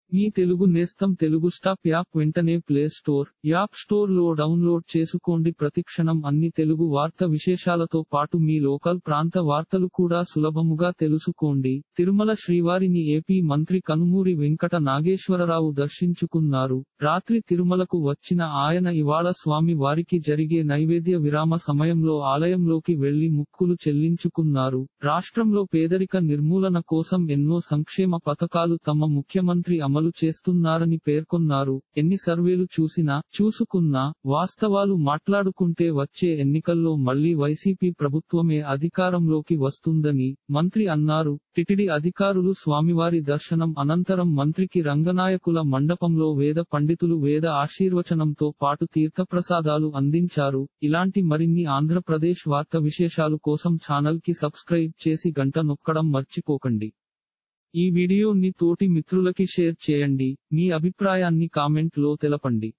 మీ తెలుగు నేస్తం Telugu stop app వెంటనే play store app store లో డౌన్లోడ్ చేసుకోండి ప్రతిక్షణం అన్ని తెలుగు వార్త విశేషాలతో పాటు మీ లోకల్ ప్రాంత వార్తలు కూడా సులభముగా తెలుసుకోండి తిరుమల శ్రీవారిని ఏపీ మంత్రి కనుమూరి వెంకట నాగేశ్వరరావు దర్శించుకున్నారు రాత్రి తిరుమలకు వచ్చిన ఆయన ఇవాళ స్వామి వారికి జరిగే నైవేద్య విరామ సమయంలో ఆలయంలోకి వెళ్లి ముక్కులు చెల్లించుకున్నారు రాష్ట్రంలో పేదరిక నిర్మూలన కోసం ఎన్నో సంక్షేమ పథకాలు తమ ముఖ్యమంత్రి అమలు చేస్తున్నారని పేర్కొన్నారు ఎన్ని సర్వేలు చూసినా చూసుకున్నా వాస్తవాలు మాట్లాడుకుంటే వచ్చే ఎన్నికల్లో మళ్లీ వైసీపీ ప్రభుత్వమే అధికారంలోకి వస్తుందని మంత్రి అన్నారు టిటిడి అధికారులు స్వామివారి దర్శనం అనంతరం మంత్రికి రంగనాయకుల మండపంలో వేద పండితులు వేద ఆశీర్వచనంతో పాటు తీర్థప్రసాదాలు అందించారు ఇలాంటి మరిన్ని ఆంధ్రప్రదేశ్ వార్త విశేషాలు కోసం ఛానల్ కి సబ్స్క్రైబ్ చేసి గంట నొక్కడం మర్చిపోకండి ఈ వీడియోని తోటి మిత్రులకి షేర్ చేయండి మీ అభిప్రాయాన్ని కామెంట్ లో తెలపండి